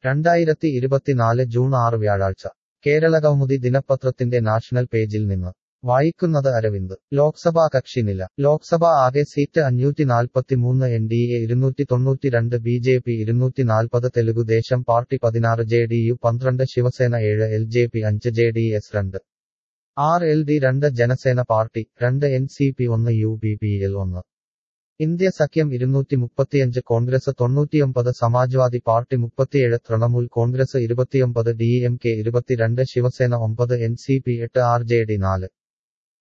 രണ്ടായിരത്തി ഇരുപത്തിനാല് ജൂൺ ആറ് വ്യാഴാഴ്ച കേരളകൗമുദി ദിനപത്രത്തിന്റെ നാഷണൽ പേജിൽ നിന്ന് വായിക്കുന്നത് അരവിന്ദ് ലോക്സഭാ കക്ഷിനില ലോക്സഭ ആകെ സീറ്റ് അഞ്ഞൂറ്റി നാൽപ്പത്തിമൂന്ന് എൻ ഡി എ ഇരുന്നൂറ്റി തൊണ്ണൂറ്റിരണ്ട് ബി ജെ പി ഇരുന്നൂറ്റി നാൽപ്പത് തെലുഗുദേശം പാർട്ടി പതിനാറ് ജെ ഡി യു പന്ത്രണ്ട് ശിവസേന ഏഴ് എൽ ജെ പി അഞ്ച് ജെ ഡി എസ് രണ്ട് ആർ എൽ ഡി രണ്ട് ജനസേന പാർട്ടി രണ്ട് എൻ സി പി ഒന്ന് യു ബി പി എൽ ഒന്ന് ഇന്ത്യ സഖ്യം ഇരുന്നൂറ്റി മുപ്പത്തിയഞ്ച് കോൺഗ്രസ് തൊണ്ണൂറ്റിയൊമ്പത് സമാജ്വാദി പാർട്ടി മുപ്പത്തിയേഴ് തൃണമൂൽ കോൺഗ്രസ് ഇരുപത്തിയൊമ്പത് ഡി എം കെ ഇരുപത്തിരണ്ട് ശിവസേന ഒമ്പത് എൻ സി പി എട്ട് ആർ ജെ ഡി നാല്